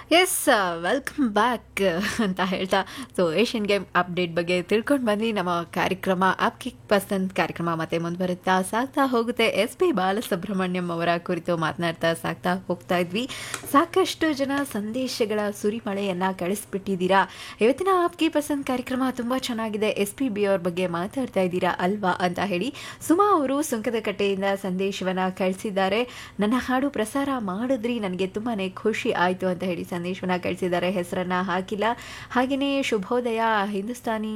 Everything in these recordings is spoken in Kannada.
ಎಸ್ ವೆಲ್ಕಮ್ ಬ್ಯಾಕ್ ಅಂತ ಹೇಳ್ತಾ ಸೊ ಏಷ್ಯನ್ ಗೇಮ್ ಅಪ್ಡೇಟ್ ಬಗ್ಗೆ ತಿಳ್ಕೊಂಡು ಬಂದ್ವಿ ನಮ್ಮ ಕಾರ್ಯಕ್ರಮ ಆಪ್ಕಿ ಪಸಂದ್ ಕಾರ್ಯಕ್ರಮ ಮತ್ತೆ ಮುಂದುವರಿತಾ ಸಾಗ್ತಾ ಹೋಗುತ್ತೆ ಎಸ್ ಪಿ ಬಾಲಸುಬ್ರಹ್ಮಣ್ಯಂ ಅವರ ಕುರಿತು ಮಾತನಾಡ್ತಾ ಸಾಗ್ತಾ ಹೋಗ್ತಾ ಇದ್ವಿ ಸಾಕಷ್ಟು ಜನ ಸಂದೇಶಗಳ ಸುರಿಮಳೆಯನ್ನ ಕಳಿಸ್ಬಿಟ್ಟಿದ್ದೀರಾ ಇವತ್ತಿನ ಆಪ್ಕಿ ಪಸಂದ್ ಕಾರ್ಯಕ್ರಮ ತುಂಬಾ ಚೆನ್ನಾಗಿದೆ ಎಸ್ ಪಿ ಬಿ ಅವ್ರ ಬಗ್ಗೆ ಮಾತಾಡ್ತಾ ಇದ್ದೀರಾ ಅಲ್ವಾ ಅಂತ ಹೇಳಿ ಸುಮಾ ಅವರು ಸುಂಕದ ಕಟ್ಟೆಯಿಂದ ಸಂದೇಶವನ್ನ ಕಳಿಸಿದ್ದಾರೆ ನನ್ನ ಹಾಡು ಪ್ರಸಾರ ಮಾಡಿದ್ರಿ ನನಗೆ ತುಂಬಾನೇ ಖುಷಿ ಆಯಿತು ಅಂತ ಹೇಳಿ ಸಂದೇಶವನ್ನ ಕಳಿಸಿದ್ದಾರೆ ಹೆಸರನ್ನ ಹಾಕಿಲ್ಲ ಹಾಗೆಯೇ ಶುಭೋದಯ ಹಿಂದೂಸ್ತಾನಿ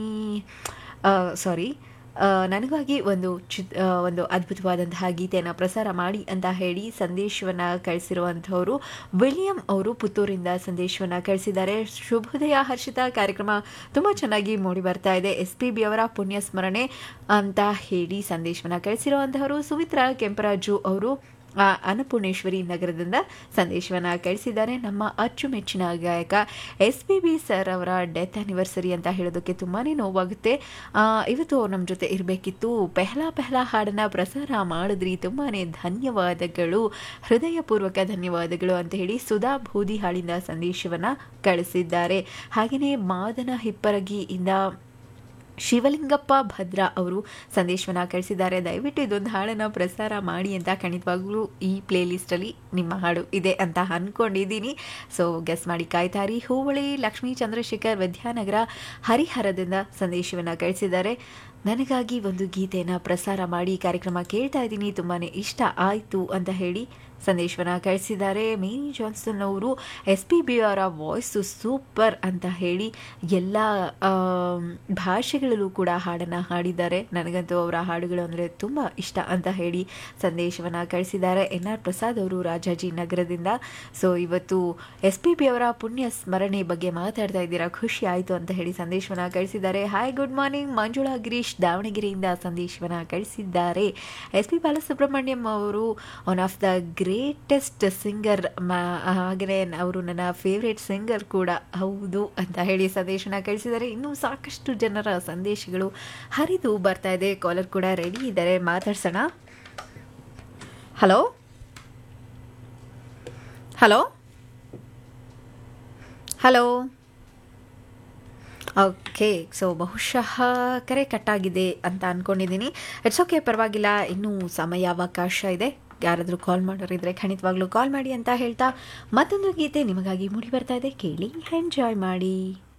ಸಾರಿ ನನಗಾಗಿ ಒಂದು ಚಿತ್ ಆ, ಒಂದು ಅದ್ಭುತವಾದಂತಹ ಗೀತೆಯನ್ನು ಪ್ರಸಾರ ಮಾಡಿ ಅಂತ ಹೇಳಿ ಸಂದೇಶವನ್ನು ಕಳಿಸಿರುವಂಥವರು ವಿಲಿಯಂ ಅವರು ಪುತ್ತೂರಿಂದ ಸಂದೇಶವನ್ನು ಕಳಿಸಿದ್ದಾರೆ ಶುಭೋದಯ ಹರ್ಷಿತಾ ಕಾರ್ಯಕ್ರಮ ತುಂಬ ಚೆನ್ನಾಗಿ ಮೂಡಿ ಬರ್ತಾ ಇದೆ ಎಸ್ ಪಿ ಬಿ ಅವರ ಪುಣ್ಯ ಸ್ಮರಣೆ ಅಂತ ಹೇಳಿ ಸಂದೇಶವನ್ನು ಕಳಿಸಿರುವಂತಹವರು ಸುಮಿತ್ರಾ ಕೆಂಪರಾಜು ಅವರು ಆ, ಅನ್ನಪೂರ್ಣೇಶ್ವರಿ ನಗರದಿಂದ ಸಂದೇಶವನ್ನು ಕಳಿಸಿದ್ದಾರೆ ನಮ್ಮ ಅಚ್ಚುಮೆಚ್ಚಿನ ಗಾಯಕ ಎಸ್ ಪಿ ಬಿ ಸರ್ ಅವರ ಡೆತ್ ಆ್ಯನಿವರ್ಸರಿ ಅಂತ ಹೇಳೋದಕ್ಕೆ ತುಂಬಾ ನೋವಾಗುತ್ತೆ ಆ, ಇವತ್ತು ಅವ್ರು ನಮ್ಮ ಜೊತೆ ಇರಬೇಕಿತ್ತು ಪೆಹ್ಲಾ ಪೆಹ್ಲಾ ಹಾಡನ್ನು ಪ್ರಸಾರ ಮಾಡಿದ್ರಿ ತುಂಬಾ ಧನ್ಯವಾದಗಳು ಹೃದಯಪೂರ್ವಕ ಧನ್ಯವಾದಗಳು ಅಂತ ಹೇಳಿ ಸುಧಾ ಬೂದಿ ಹಾಡಿನ ಸಂದೇಶವನ್ನು ಕಳಿಸಿದ್ದಾರೆ ಹಾಗೆಯೇ ಮಾದನ ಹಿಪ್ಪರಗಿಯಿಂದ ಶಿವಲಿಂಗಪ್ಪ ಭದ್ರಾ ಅವರು ಸಂದೇಶವನ್ನು ಕಳಿಸಿದ್ದಾರೆ ದಯವಿಟ್ಟು ಇದೊಂದು ಹಾಡನ್ನು ಪ್ರಸಾರ ಮಾಡಿ ಅಂತ ಖಂಡಿತವಾಗ್ಲೂ ಈ ಪ್ಲೇ ಲಿಸ್ಟಲ್ಲಿ ನಿಮ್ಮ ಹಾಡು ಇದೆ ಅಂತ ಅಂದ್ಕೊಂಡಿದ್ದೀನಿ ಸೊ ಗೆಸ್ ಮಾಡಿ ಕಾಯ್ತಾರಿ ಹೂವಳಿ ಲಕ್ಷ್ಮೀ ಚಂದ್ರಶೇಖರ್ ವಿದ್ಯಾನಗರ ಹರಿಹರದಿಂದ ಸಂದೇಶವನ್ನು ಕಳಿಸಿದ್ದಾರೆ ನನಗಾಗಿ ಒಂದು ಗೀತೆಯನ್ನು ಪ್ರಸಾರ ಮಾಡಿ ಕಾರ್ಯಕ್ರಮ ಕೇಳ್ತಾ ಇದ್ದೀನಿ ತುಂಬಾ ಇಷ್ಟ ಆಯಿತು ಅಂತ ಹೇಳಿ ಸಂದೇಶವನ್ನು ಕಳಿಸಿದ್ದಾರೆ ಮೇರಿ ಜಾನ್ಸನ್ ಅವರು ಎಸ್ ಪಿ ಬಿ ಅವರ ವಾಯ್ಸು ಸೂಪರ್ ಅಂತ ಹೇಳಿ ಎಲ್ಲ ಆಮ್, ಭಾಷೆಗಳಲ್ಲೂ ಕೂಡ ಹಾಡನ್ನು ಹಾಡಿದ್ದಾರೆ ನನಗಂತೂ ಅವರ ಹಾಡುಗಳು ಅಂದರೆ ತುಂಬ ಇಷ್ಟ ಅಂತ ಹೇಳಿ ಸಂದೇಶವನ್ನು ಕಳಿಸಿದ್ದಾರೆ ಎನ್ ಆರ್ ಪ್ರಸಾದ್ ಅವರು ರಾಜಾಜಿನಗರದಿಂದ ಸೊ ಇವತ್ತು ಎಸ್ ಪಿ ಬಿ ಅವರ ಪುಣ್ಯ ಸ್ಮರಣೆ ಬಗ್ಗೆ ಮಾತಾಡ್ತಾ ಇದ್ದೀರಾ ಖುಷಿ ಆಯಿತು ಅಂತ ಹೇಳಿ ಸಂದೇಶವನ್ನು ಕಳಿಸಿದ್ದಾರೆ hi good morning Manjula Girish ದಾವಣಗೆರೆಯಿಂದ ಸಂದೇಶವನ್ನು ಕಳಿಸಿದ್ದಾರೆ ಎಸ್ ಪಿ ಬಾಲಸುಬ್ರಹ್ಮಣ್ಯಂ ಅವರು one of the greatest singer ಹಾಗೆಯೇ ಅವರು ನನ್ನ ಫೇವ್ರೇಟ್ ಸಿಂಗರ್ ಕೂಡ ಹೌದು ಅಂತ ಹೇಳಿ ಸಂದೇಶನ ಕಳಿಸಿದ್ದಾರೆ ಇನ್ನೂ ಸಾಕಷ್ಟು ಜನರ ಸಂದೇಶಗಳು ಹರಿದು ಬರ್ತಾ ಇದೆ ಕಾಲರ್ ಕೂಡ ರೆಡಿ ಇದ್ದಾರೆ ಮಾತಾಡ್ಸೋಣ hello hello hello okay so ಬಹುಶಃ ಕರೆ ಕಟ್ಟಾಗಿದೆ ಅಂತ ಅಂದ್ಕೊಂಡಿದ್ದೀನಿ ಇಟ್ಸ್ ಓಕೆ ಪರವಾಗಿಲ್ಲ ಇನ್ನೂ ಸಮಯಾವಕಾಶ ಇದೆ ಯಾರಾದರೂ ಕಾಲ್ ಮಾಡೋರಿದ್ರೆ ಖಂಡಿತವಾಗ್ಲೂ ಕಾಲ್ ಮಾಡಿ ಅಂತ ಹೇಳ್ತಾ ಮತ್ತೊಂದು ಗೀತೆ ನಿಮಗಾಗಿ ಮೂಡಿ ಬರ್ತಾ ಇದೆ ಕೇಳಿ ಎಂಜಾಯ್ ಮಾಡಿ